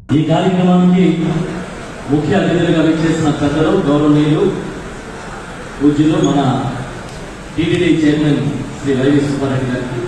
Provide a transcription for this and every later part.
ఈ కార్యక్రమానికి ముఖ్య అతిథులుగా విచ్చేసిన పెద్దలు గౌరవనీయులు పూజ్యులు మన టీటీడీ చైర్మన్ శ్రీ వైవి సుబ్బారెడ్డి గారికి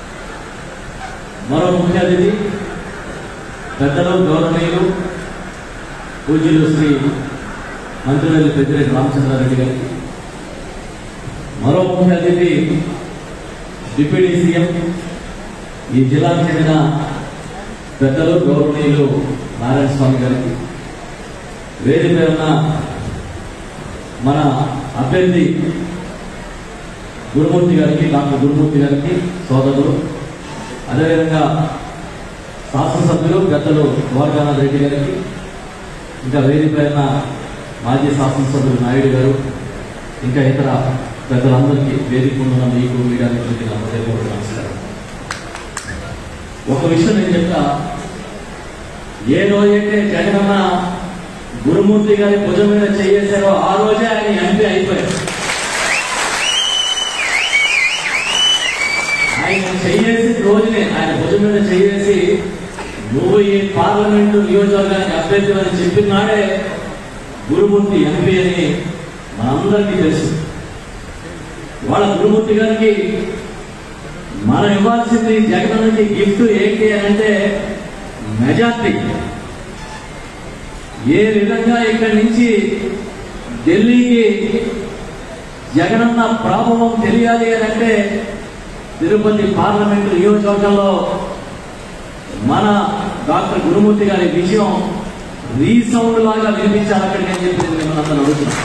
మరో ముఖ్య అతిథి పెద్దలు గౌరవనీయులు పూజ్యులు శ్రీ మంత్రివర్యులు పెద్దిరెడ్డి రామచంద్రారెడ్డి గారికి మరో ముఖ్య అతిథి డిప్యూటీ సీఎం ఈ జిల్లాకు చెందిన పెద్దలు గౌరవనీయులు నారాయణ స్వామి గారికి వేదిక ఉన్న మన అభ్యర్థి గురుమూర్తి గారికి డాక్టర్ గురుమూర్తి గారికి సోదరులు అదేవిధంగా శాసనసభ్యులు పెద్దలు గోవర్గానాథ్ రెడ్డి గారికి ఇంకా వేదిక ఉన్న మాజీ శాసనసభ్యులు నాయుడు గారు ఇంకా ఇతర పెద్దలందరికీ వేదిక ఉన్న మీకు మీడియా మిత్రులకి నా హృదయపూర్వక నమస్కారం ఒక విషయం నేను చెప్తా ఏ రోజైతే జగనన్న గురుమూర్తి గారి భుజం మీద చేయేశారో ఆ రోజే ఆయన ఎంపీ అయిపోయారు ఆయన చెయ్యేసి రోజునే ఆయన భుజం మీద చెయ్యేసి నువ్వు ఈ పార్లమెంటు నియోజకవర్గానికి అభ్యర్థి అని చెప్పిన నాడే గురుమూర్తి ఎంపీ అని మనందరికీ తెలుసు వాళ్ళ గురుమూర్తి గారికి మనం ఇవ్వాల్సింది జగనన్నకి గిఫ్ట్ ఏంటి అని అంటే మెజార్టీ ఏ విధంగా ఇక్కడి నుంచి ఢిల్లీకి జగనన్న ప్రాభవం తెలియాలి అని అంటే తిరుపతి పార్లమెంటు నియోజకవర్గంలో మన డాక్టర్ గురుమూర్తి గారి విషయం రీసౌండ్ లాగా వినిపించాలి అక్కడికి అని చెప్పి నేను మిమ్మల్ని అందరూ అడుగుతున్నాను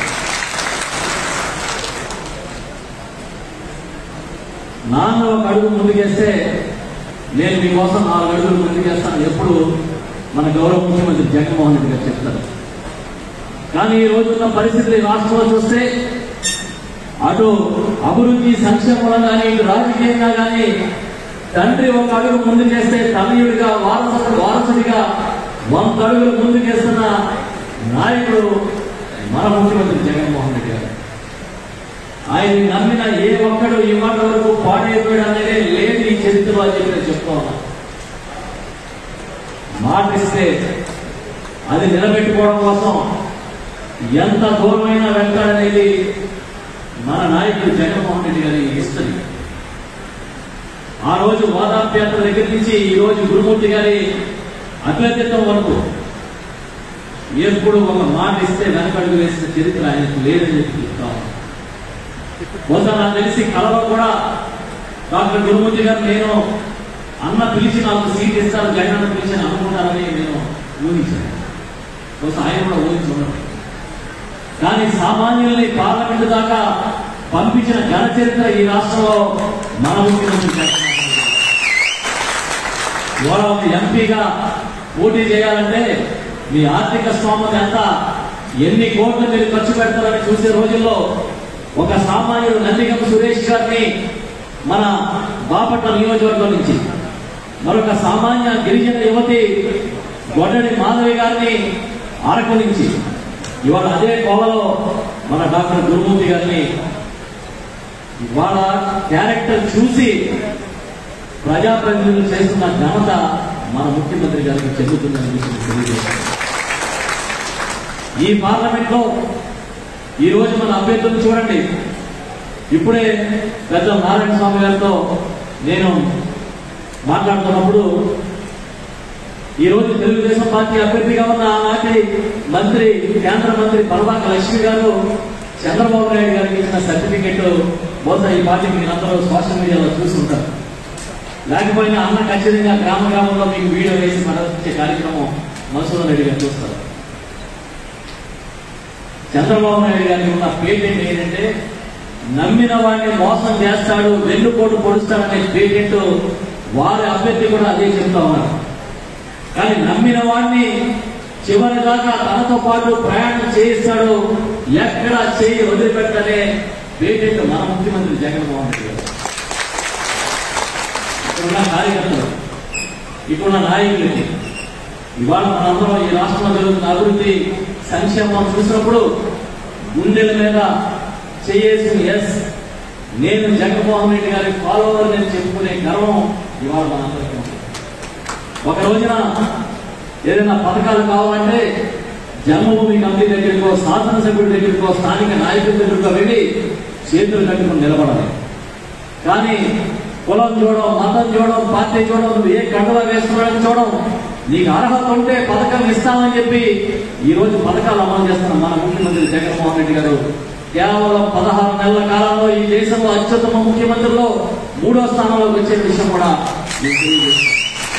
నాన్న ఒక అడుగు ముందుకేస్తే నేను మీకోసం నాలుగు అడుగులు ముందుకేస్తాను ఎప్పుడు మన గౌరవ ముఖ్యమంత్రి జగన్మోహన్ రెడ్డి గారు చెప్తారు కానీ ఈ రోజున్న పరిస్థితులు ఈ రాష్ట్రంలో చూస్తే అటు అభివృద్ధి సంక్షేమంలో కానీ ఇటు రాజకీయంగా కానీ తండ్రి ఒక అడుగు ముందుకేస్తే తనయుడిగా వారసు వారసుడిగా వంద అడుగులు ముందుకేస్తున్న నాయకుడు మన ముఖ్యమంత్రి జగన్మోహన్ రెడ్డి గారు ఆయన నమ్మిన ఏ ఒక్కడు ఇవాళ వరకు పాడైపోయాడు అనేది లేదు ఈ చరిత్రలో అని చెప్పి నేను చెప్తా ఉన్నా మాటిస్తే అది నిలబెట్టుకోవడం కోసం ఎంత దూరమైనా వెళ్తాడనేది మన నాయకుడు జగన్మోహన్ రెడ్డి గారి హిస్టరీ ఆ రోజు వాదాప్యాత్ర దగ్గర నుంచి ఈ రోజు గురుమూర్తి గారి అభ్యర్థిత్వం వరకు ఎప్పుడు ఒక మాట ఇస్తే వెనకడుగు వేసిన చరిత్ర ఆయనకు లేదని చెప్పి చెప్తాం బహుశా నాకు తెలిసి కళలో కూడా డాక్టర్ గురుమూర్తి గారు నేను అన్న పిలిచి నాకు సీట్ ఇస్తారు జగన్ అన్న పిలిచి అని అనుకుంటారని నేను ఊహించాను బహుశా ఆయన కూడా ఊహించున్నాడు కానీ సామాన్యుల్ని పార్లమెంటు దాకా పంపించిన ఘన చరిత్ర ఈ రాష్ట్రంలో మన ముఖ్యమంత్రి జగన్మోహన్ రెడ్డి గారు. ఇవాళ ఒక ఎంపీగా పోటీ చేయాలంటే మీ ఆర్థిక స్తోమత ఎంత ఎన్ని కోట్లు మీరు ఖర్చు పెడతారని చూసే రోజుల్లో ఒక సామాన్యుడు నందిగం సురేష్ గారిని మన బాపట్ల నియోజకవర్గం నుంచి మరొక సామాన్య గిరిజన యువతి గొడ్డడి మాధవి గారిని అరకు నుంచి ఇవాళ అదే కోవలో మన డాక్టర్ గురుమూర్తి గారిని ఇవాళ క్యారెక్టర్ చూసి ప్రజాప్రతినిధులు చేస్తున్న ఘనత మన ముఖ్యమంత్రి గారికి చెందుతుందని విషయం తెలియజేశారు ఈ పార్లమెంట్ లో ఈ రోజు మన అభ్యర్థులు చూడండి ఇప్పుడే పెద్ద నారాయణ స్వామి గారితో నేను మాట్లాడుతున్నప్పుడు ఈ రోజు తెలుగుదేశం పార్టీ అభ్యర్థిగా ఉన్న ఆనాటి మంత్రి కేంద్ర మంత్రి పరవాక లక్ష్మి గారు చంద్రబాబు నాయుడు గారికి ఇచ్చిన సర్టిఫికెట్ బహుశా ఈ పార్టీకి మీరందరూ సోషల్ మీడియాలో చూస్తుంటారు లేకపోయినా అన్న ఖచ్చితంగా గ్రామ గ్రామంలో మీకు వీడియో వేసి మద్దతిచ్చే కార్యక్రమం మసూదన్ రెడ్డి గారు చూస్తారు చంద్రబాబు నాయుడు గారికి ఉన్న పేటెంట్ ఏంటంటే నమ్మిన వాడిని మోసం చేస్తాడు వెన్నుపోటు పొడుస్తాడనే పేటెంట్ వారి అభ్యర్థి కూడా అదే చెప్తా ఉన్నారు కానీ నమ్మిన వాడిని చివరి దాకా తనతో పాటు ప్రయాణం చేయిస్తాడు ఎక్కడ చేయి వదిలిపెట్టనే పేటెంట్ మన ముఖ్యమంత్రి జగన్మోహన్ రెడ్డి గారు ఇక్కడున్న కార్యకర్తలు ఇక్కడున్న నాయకులకి ఇవాళ మనందరం ఈ రాష్ట్రంలో జరుగుతున్న అభివృద్ధి సంక్షేమం చూసినప్పుడు గుండెల మీద చేయేసిన ఎస్ నేను జగన్మోహన్ రెడ్డి గారి ఫాలోవర్ నేను చెప్పుకునే గర్వం ఇవాళ మనందరికీ ఉంది. ఒక రోజున ఏదైనా పథకాలు కావాలంటే జన్మభూమి కమిటీ దగ్గరికో శాసనసభ్యుడి దగ్గరికో స్థానిక నాయకుడి దగ్గరికో వెళ్ళి చేతులు కట్టుకుని నిలబడాలి కానీ కులం చూడడం మతం చూడడం పార్టీ చూడడం నువ్వు ఏ కండలో వేస్తున్నాడని చూడడం నీకు అర్హత ఉంటే పథకం ఇస్తామని చెప్పి ఈ రోజు పథకాలు అమలు చేస్తున్న మన ముఖ్యమంత్రి జగన్మోహన్ రెడ్డి గారు కేవలం పదహారు నెలల కాలంలో ఈ దేశంలో అత్యుత్తమ ముఖ్యమంత్రిలో మూడో స్థానంలోకి వచ్చే విషయం కూడా మీకు తెలియజేస్తున్నాను.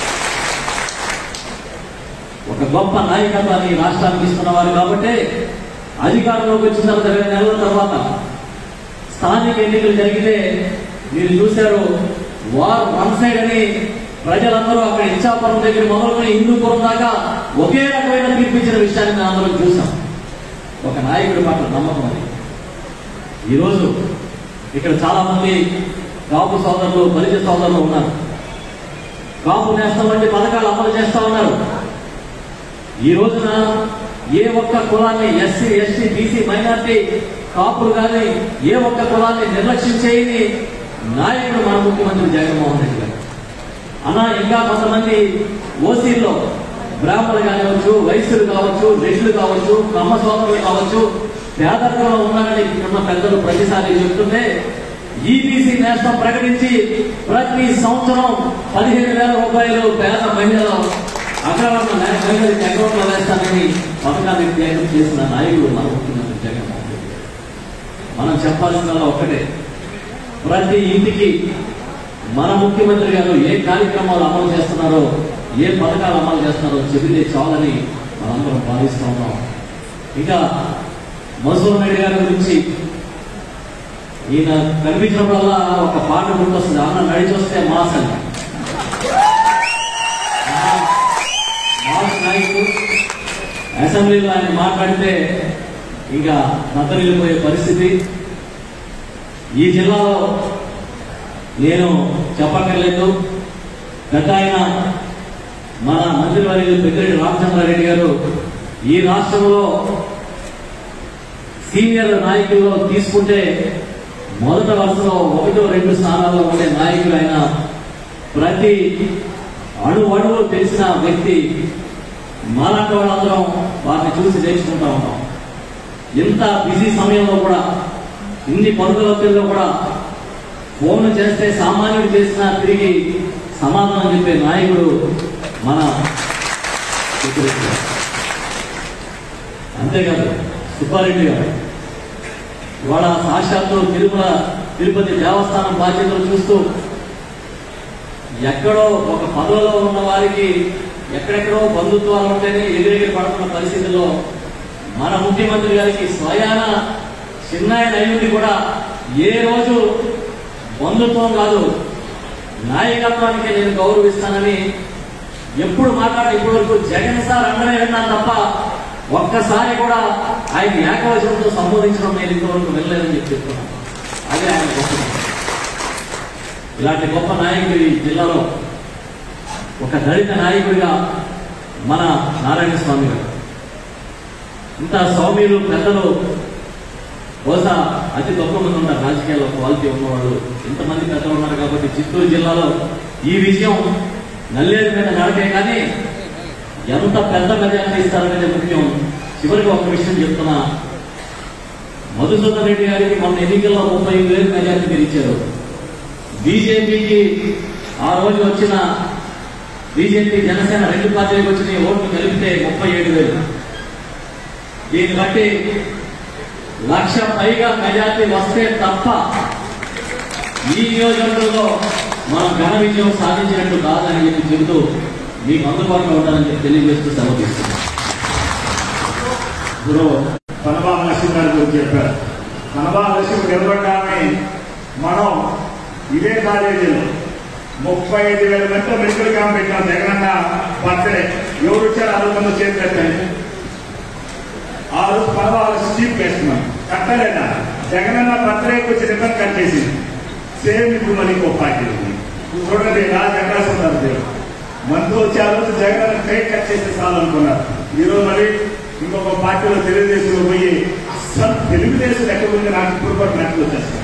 ఒక గొప్ప నాయకత్వాన్ని ఈ రాష్ట్రానికి ఇస్తున్నవారు కాబట్టి అధికారంలోకి వచ్చిన తర్వాత ఇరవై నెలల తర్వాత స్థానిక ఎన్నికలు జరిగితే మీరు చూశారు వార్ వన్ సైడ్ అని ప్రజలందరూ అక్కడ ఇచ్చాపురం దగ్గర మొదలుకొని హిందూపురం దాకా ఒకే రకమైన తీర్పిచ్చిన విషయాన్ని మేము అందరం చూసాం ఒక నాయకుడి పట్ల నమ్మకం అది ఈరోజు ఇక్కడ చాలా మంది కాపు సోదరులు బలిజ సోదరులు ఉన్నారు కాపు నేస్తం వంటి పథకాలు అమలు చేస్తా ఉన్నారు ఈ రోజున ఏ ఒక్క కులాన్ని ఎస్సీ ఎస్టీ బీసీ మైనార్టీ కాపులు కానీ ఏ ఒక్క కులాన్ని నిర్లక్ష్యం చేయని నాయకుడు మన ముఖ్యమంత్రి జగన్మోహన్ రెడ్డి గారు అలా ఇంకా కొంతమంది ఓసీల్లో బ్రాహ్మణులు కావచ్చు వైశ్యులు కావచ్చు రెడ్లు కావచ్చు కమ్మ సోదరులు కావచ్చు పేదరికంలో ఉన్నారని ఉన్న పెద్దలు ప్రతిసారి చెప్తుంటే ఈబీసీ నేస్తం ప్రకటించి ప్రతి సంవత్సరం పదిహేను వేల రూపాయలు పేద మహిళలు అక్రమంగా మహిళలకి అకౌంట్లో వేస్తానని పథకాన్ని త్యాగం చేసిన నాయకుడు మన ముఖ్యమంత్రి జగన్మోహన్ రెడ్డి గారు. మనం చెప్పాల్సిందల్లా ఒక్కటే ప్రతి ఇంటికి మన ముఖ్యమంత్రి గారు ఏ కార్యక్రమాలు అమలు చేస్తున్నారో ఏ పథకాలు అమలు చేస్తున్నారో చెబితే చాలని మనందరం భావిస్తూ ఉన్నాం ఇంకా మసూర్ రెడ్డి గారి గురించి ఈయన కనిపించినప్పుడల్లా ఒక పాట గుర్తొస్తుంది అన్న నడిచి వస్తే మాస్ అని మాస్ నాయకుడు అసెంబ్లీలో ఆయన మాట్లాడితే ఇంకా నతరిల్లిపోయే పరిస్థితి ఈ జిల్లాలో నేను చెప్పక్కర్లేదు గత ఆయన మన మంత్రివర్యులు పెద్దిరెడ్డి రామచంద్రారెడ్డి గారు ఈ రాష్ట్రంలో సీనియర్ నాయకుల్లో తీసుకుంటే మొదట వరుసలో ఒకటో రెండు స్థానాల్లో ఉండే నాయకుడు ఆయన ప్రతి అణు అణువు తెలిసిన వ్యక్తి మాలాంటి వాళ్ళందరం వారిని చూసి నేర్చుకుంటా ఉంటాం ఇంత బిజీ సమయంలో కూడా ఇన్ని పరుగులతో కూడా ఫోన్ చేస్తే సామాన్యుడు చేసిన తిరిగి సమాధానం చెప్పే నాయకుడు మన సుబ్బరెడ్డి గారు. అంతేకాదు సుబ్బారెడ్డి గారు ఇవాళ సాక్షాత్తు తిరుమల తిరుపతి దేవస్థానం బాధ్యతలు చూస్తూ ఎక్కడో ఒక పదవిలో ఉన్న వారికి ఎక్కడెక్కడో బంధుత్వాలు ఉంటేనే ఎగిరెగిరి పడుతున్న పరిస్థితుల్లో మన ముఖ్యమంత్రి గారికి స్వయాన చిన్నాయన అయ్యుండి కూడా ఏ రోజు బంధుత్వం కాదు నాయకత్వానికి నేను గౌరవిస్తానని ఎప్పుడు మాట్లాడి ఇప్పటి వరకు జగన్ సార్ అందరే విన్నాను తప్ప ఒక్కసారి కూడా ఆయన ఏకవచనంతో సంబోధించడం నేను ఇంతవరకు వెళ్ళలేదని చెప్పి చెప్తున్నాను అదే ఆయన గొప్పతనం ఇలాంటి గొప్ప నాయకుడు ఈ జిల్లాలో ఒక దళిత నాయకుడిగా మన నారాయణ స్వామి గారు ఇంత సౌమ్యులు పెద్దలు బహుశా అతి తక్కువ మంది ఉన్నారు రాజకీయాల్లో క్వాలిటీ ఉన్నవాళ్ళు ఇంతమంది పెద్దలు ఉన్నారు కాబట్టి చిత్తూరు జిల్లాలో ఈ విషయం నల్లేరు మీద నడకే కానీ ఎంత పెద్ద మెజార్టీ ఇస్తారనేది ముఖ్యం చివరికి ఒక విషయం చెప్తున్నా మధుసూదన్ రెడ్డి గారికి మొన్న ఎన్నికల్లో ముప్పై ఐదు వేలు మెజార్టీ మీరు ఇచ్చారు బీజేపీకి ఆ రోజు వచ్చిన బీజేపీ జనసేన రెండు పార్టీలకు వచ్చిన ఓట్లు కలిపితే ముప్పై ఏడు వేలు దీన్ని బట్టి లక్ష పైగా మెజార్టీ వస్తే తప్ప ఈ నియోజకవర్గంలో మనం ఘన విజయం సాధించినట్టు కాదని చెప్పి చెబుతూ మీకు అందుబాటులో ఉంటానని చెప్పి తెలియజేస్తూ సెలవు తీసుకున్నాం ఇప్పుడు కనబా నరసింహ గారి గురించి చెప్పారు కనబా నరసింహ నిలబడ్డామే మనం ఇదే కాలేజీలో ముప్పై ఐదు వేల మంది మెడికల్ క్యాంప్ పెట్టాం జగనన్న బర్త్డే ఎవరు వచ్చారు అరవై మంది చేతులు ఎత్తండి ఆ రోజు పర్వాలు చీఫ్ వేస్తున్నాం కట్టలేదా జగనన్న బర్త్డేకి వచ్చి రిబ్బన్ కట్ చేసింది సేమ్ ఇప్పుడు మళ్ళీ ఇంకో పార్టీ ఉంది చూడండి నా జగన్ గారు మనతో వచ్చి ఆ రోజు జగన్ కేక్ కట్ చేస్తే చాలు అనుకున్నారు ఈ రోజు మరి ఇంకొక పార్టీలో తెలుగుదేశంలో పోయి అస్సలు తెలుగుదేశం ఎక్కడ ఉంది నాకు ఇప్పుడు కూడా నాకు వచ్చేస్తున్నాను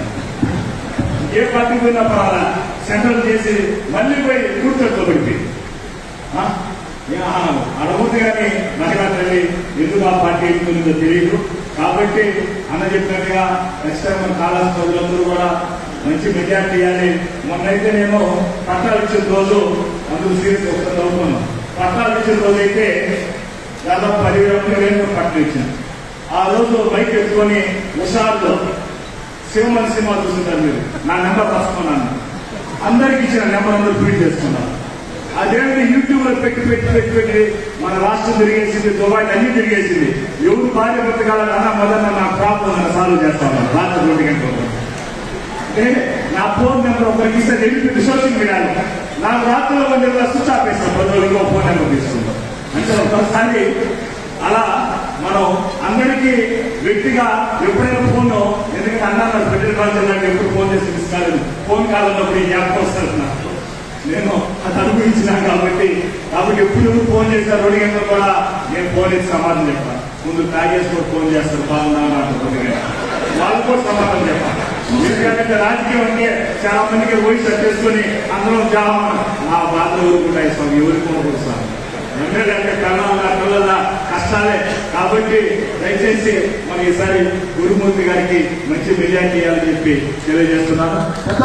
ఏ పార్టీ పోయినా పర్వాలా సెంట్రల్ చేసి మళ్ళీ పోయి కూర్చోట్లో పడిపోయింది ఆ? అడగదు కానీ మహిళా తల్లి ఎందుకు ఆ పార్టీ ఎన్నుకుందో తెలియదు కాబట్టి అన్న చెప్పినట్టుగా ఖచ్చితంగా మన కాలాస్ ప్రజలందరూ కూడా మంచి మెజార్టీ ఇవ్వాలి మొన్నైతే నేను పట్టాలు ఇచ్చిన రోజు అందుకు సీరియస్ ఒకసారి చదువుకున్నాను పట్టాలు ఇచ్చిన రోజు అయితే దాదాపు పదివేల మంది వేలు పట్టలు ఇచ్చాను ఆ రోజు బైక్ ఎత్తుకొని ఉషార్లో శివమని సినిమా చూస్తుంటారు మీరు నా నెంబర్ రాసుకున్నాను అందరికి ఇచ్చిన నెంబర్ అందరూ ట్వీట్ చేసుకున్నాను అదేవిధంగా యూట్యూబ్ లో పెట్టి పెట్టి పెట్టి పెట్టి మన రాష్ట్రం తిరిగేసింది దుబాయ్ అన్ని తిరిగేసింది ఎవరు భార్య బ్రతకాలని అన్న మొదన్న నా ప్రాబ్లం నేను సాల్వ్ చేస్తాను రాత్రి రెండు గంటల అంటే నా ఫోన్ నెంబర్ ఒకరికి ఇస్తే వెళ్ళిపోయింది సోషల్ మీడియాలో నాకు రాత్రిలో మంది స్విచ్ ఆఫ్ వేస్తాం పది రోజులు ఇంకో ఫోన్ నెంబర్ తీసుకుంటాం అంటే ఒకసారి అలా మనం అందరికీ వ్యక్తిగా ఎప్పుడైనా ఫోన్ ఎందుకంటే అన్నారు ఫెడరల్ కాలేజ్ నాకు ఎప్పుడు ఫోన్ చేసి మిస్ కాలేదు ఫోన్ కాల్ ఉన్నప్పుడు ఈ జ్ఞాపకం వస్తారు నాకు నేను అది అనుభవించినాను కాబట్టి కాబట్టి ఎప్పుడు ఎవరు ఫోన్ చేశారు రెండు గంటలు కూడా నేను ఫోన్ చేసి సమాధానం చెప్పాను ముందు తాగేసుకొని ఫోన్ చేస్తారు బాగున్నాను అంటారు వాళ్ళు కూడా సమాధానం చెప్పాలి ఎందుకంటే రాజకీయం అంటే చాలా మందికి వయసు వచ్చేసుకొని అందరం జామ ఆ బాధలు ఊరుకుంటాయి స్వామి ఎవరికి కొనుక్కొస్తాను ఎమ్మెల్యే అంటే కళ్ళ పిల్లల కష్టాలే కాబట్టి దయచేసి మన ఈసారి గురుమూర్తి గారికి మంచి మెజార్టీ ఇవ్వాలని చెప్పి తెలియజేస్తున్నాను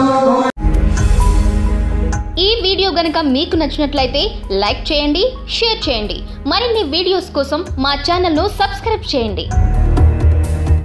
ఈ వీడియో గనుక మీకు నచ్చినట్లయితే లైక్ చేయండి షేర్ చేయండి మరిన్ని వీడియోస్ కోసం మా ఛానల్ను సబ్స్క్రైబ్ చేయండి